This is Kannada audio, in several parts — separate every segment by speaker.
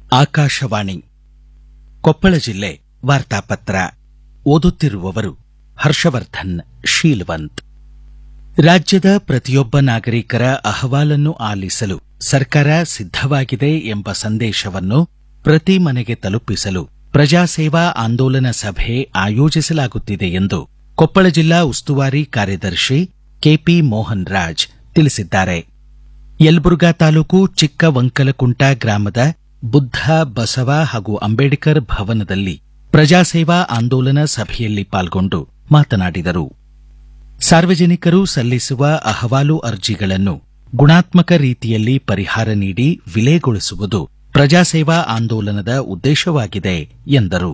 Speaker 1: ಆಕಾಶವಾಣಿ ಕೊಪ್ಪಳ ಜಿಲ್ಲೆ ವಾರ್ತಾಪತ್ರ ಓದುತ್ತಿರುವವರು ಹರ್ಷವರ್ಧನ್ ಶೀಲ್ವಂತ್ ರಾಜ್ಯದ ಪ್ರತಿಯೊಬ್ಬ ನಾಗರಿಕರ ಅಹವಾಲನ್ನು ಆಲಿಸಲು ಸರ್ಕಾರ ಸಿದ್ಧವಾಗಿದೆ ಎಂಬ ಸಂದೇಶವನ್ನು ಪ್ರತಿ ಮನೆಗೆ ತಲುಪಿಸಲು ಪ್ರಜಾಸೇವಾ ಆಂದೋಲನ ಸಭೆ ಆಯೋಜಿಸಲಾಗುತ್ತಿದೆ ಎಂದು ಕೊಪ್ಪಳ ಜಿಲ್ಲಾ ಉಸ್ತುವಾರಿ ಕಾರ್ಯದರ್ಶಿ ಕೆಪಿ ಮೋಹನ್ ರಾಜ್ ತಿಳಿಸಿದ್ದಾರೆ ಯಲಬುರ್ಗಾ ತಾಲೂಕು ಚಿಕ್ಕವಂಕಲಕುಂಟ ಗ್ರಾಮದ ಬುದ್ಧ ಬಸವ ಹಾಗೂ ಅಂಬೇಡ್ಕರ್ ಭವನದಲ್ಲಿ ಪ್ರಜಾಸೇವಾ ಆಂದೋಲನ ಸಭೆಯಲ್ಲಿ ಪಾಲ್ಗೊಂಡು ಮಾತನಾಡಿದರು ಸಾರ್ವಜನಿಕರು ಸಲ್ಲಿಸುವ ಅಹವಾಲು ಅರ್ಜಿಗಳನ್ನು ಗುಣಾತ್ಮಕ ರೀತಿಯಲ್ಲಿ ಪರಿಹಾರ ನೀಡಿ ವಿಲೇಗೊಳಿಸುವುದು ಪ್ರಜಾಸೇವಾ ಆಂದೋಲನದ ಉದ್ದೇಶವಾಗಿದೆ ಎಂದರು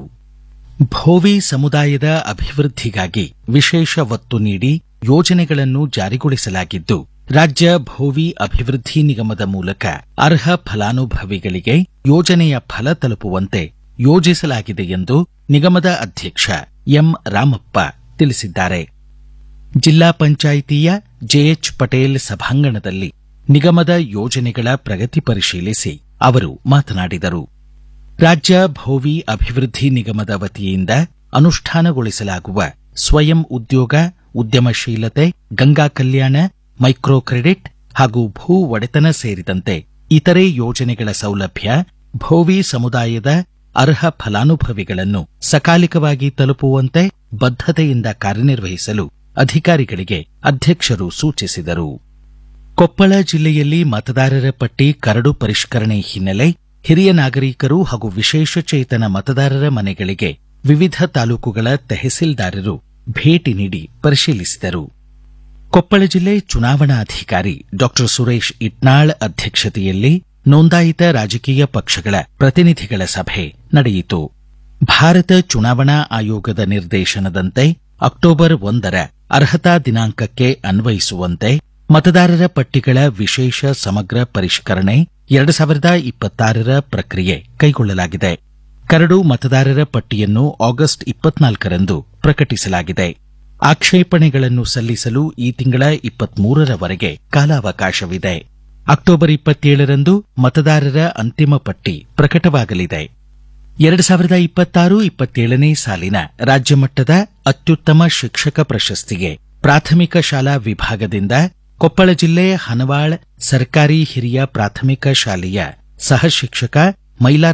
Speaker 1: ಭೋವಿ ಸಮುದಾಯದ ಅಭಿವೃದ್ಧಿಗಾಗಿ ವಿಶೇಷ ಒತ್ತು ನೀಡಿ ಯೋಜನೆಗಳನ್ನು ಜಾರಿಗೊಳಿಸಲಾಗಿದ್ದು ರಾಜ್ಯ ಭೋವಿ ಅಭಿವೃದ್ಧಿ ನಿಗಮದ ಮೂಲಕ ಅರ್ಹ ಫಲಾನುಭವಿಗಳಿಗೆ ಯೋಜನೆಯ ಫಲ ತಲುಪುವಂತೆ ಯೋಜಿಸಲಾಗಿದೆ ಎಂದು ನಿಗಮದ ಅಧ್ಯಕ್ಷ ಎಂ ರಾಮಪ್ಪ ತಿಳಿಸಿದ್ದಾರೆ ಜಿಲ್ಲಾ ಪಂಚಾಯಿತಿಯ ಜೆಎಚ್ ಪಟೇಲ್ ಸಭಾಂಗಣದಲ್ಲಿ ನಿಗಮದ ಯೋಜನೆಗಳ ಪ್ರಗತಿ ಪರಿಶೀಲಿಸಿ ಅವರು ಮಾತನಾಡಿದರು ರಾಜ್ಯ ಭೋವಿ ಅಭಿವೃದ್ಧಿ ನಿಗಮದ ವತಿಯಿಂದ ಅನುಷ್ಠಾನಗೊಳಿಸಲಾಗುವ ಸ್ವಯಂ ಉದ್ಯೋಗ ಉದ್ಯಮಶೀಲತೆ ಗಂಗಾ ಕಲ್ಯಾಣ ಮೈಕ್ರೋ ಕ್ರೆಡಿಟ್ ಹಾಗೂ ಭೂ ಒಡೆತನ ಸೇರಿದಂತೆ ಇತರೆ ಯೋಜನೆಗಳ ಸೌಲಭ್ಯ ಭೋವಿ ಸಮುದಾಯದ ಅರ್ಹ ಫಲಾನುಭವಿಗಳನ್ನು ಸಕಾಲಿಕವಾಗಿ ತಲುಪುವಂತೆ ಬದ್ಧತೆಯಿಂದ ಕಾರ್ಯನಿರ್ವಹಿಸಲು ಅಧಿಕಾರಿಗಳಿಗೆ ಅಧ್ಯಕ್ಷರು ಸೂಚಿಸಿದರು ಕೊಪ್ಪಳ ಜಿಲ್ಲೆಯಲ್ಲಿ ಮತದಾರರ ಪಟ್ಟಿ ಕರಡು ಪರಿಷ್ಕರಣೆ ಹಿನ್ನೆಲೆ ಹಿರಿಯ ನಾಗರಿಕರು ಹಾಗೂ ವಿಶೇಷಚೇತನ ಮತದಾರರ ಮನೆಗಳಿಗೆ ವಿವಿಧ ತಾಲೂಕುಗಳ ತಹಸೀಲ್ದಾರರು ಭೇಟಿ ನೀಡಿ ಪರಿಶೀಲಿಸಿದರು ಕೊಪ್ಪಳ ಜಿಲ್ಲೆ ಚುನಾವಣಾಧಿಕಾರಿ ಡಾ ಸುರೇಶ್ ಇಟ್ನಾಳ್ ಅಧ್ಯಕ್ಷತೆಯಲ್ಲಿ ನೋಂದಾಯಿತ ರಾಜಕೀಯ ಪಕ್ಷಗಳ ಪ್ರತಿನಿಧಿಗಳ ಸಭೆ ನಡೆಯಿತು ಭಾರತ ಚುನಾವಣಾ ಆಯೋಗದ ನಿರ್ದೇಶನದಂತೆ ಅಕ್ಟೋಬರ್ ಒಂದರ ಅರ್ಹತಾ ದಿನಾಂಕಕ್ಕೆ ಅನ್ವಯಿಸುವಂತೆ ಮತದಾರರ ಪಟ್ಟಿಗಳ ವಿಶೇಷ ಸಮಗ್ರ ಪರಿಷ್ಕರಣೆ ಎರಡು ಸಾವಿರದ ಇಪ್ಪತ್ತಾರರ ಪ್ರಕ್ರಿಯೆ ಕೈಗೊಳ್ಳಲಾಗಿದೆ ಕರಡು ಮತದಾರರ ಪಟ್ಟಿಯನ್ನು ಆಗಸ್ಟ್ ಇಪ್ಪತ್ನಾಲ್ಕರಂದು ಪ್ರಕಟಿಸಲಾಗಿದೆ ಆಕ್ಷೇಪಣೆಗಳನ್ನು ಸಲ್ಲಿಸಲು ಈ ತಿಂಗಳ ಇಪ್ಪತ್ಮೂರರವರೆಗೆ ಕಾಲಾವಕಾಶವಿದೆ ಅಕ್ಟೋಬರ್ ಇಪ್ಪತ್ತೇಳರಂದು ಮತದಾರರ ಅಂತಿಮ ಪಟ್ಟಿ ಪ್ರಕಟವಾಗಲಿದೆ ಎರಡು ಸಾವಿರದ ಇಪ್ಪತ್ತಾರು ಇಪ್ಪತ್ತೇಳನೇ ಸಾಲಿನ ರಾಜ್ಯಮಟ್ಟದ ಅತ್ಯುತ್ತಮ ಶಿಕ್ಷಕ ಪ್ರಶಸ್ತಿಗೆ ಪ್ರಾಥಮಿಕ ಶಾಲಾ ವಿಭಾಗದಿಂದ ಕೊಪ್ಪಳ ಜಿಲ್ಲೆ ಹನವಾಳ್ ಸರ್ಕಾರಿ ಹಿರಿಯ ಪ್ರಾಥಮಿಕ ಶಾಲೆಯ ಸಹ ಶಿಕ್ಷಕ ಮೈಲಾರ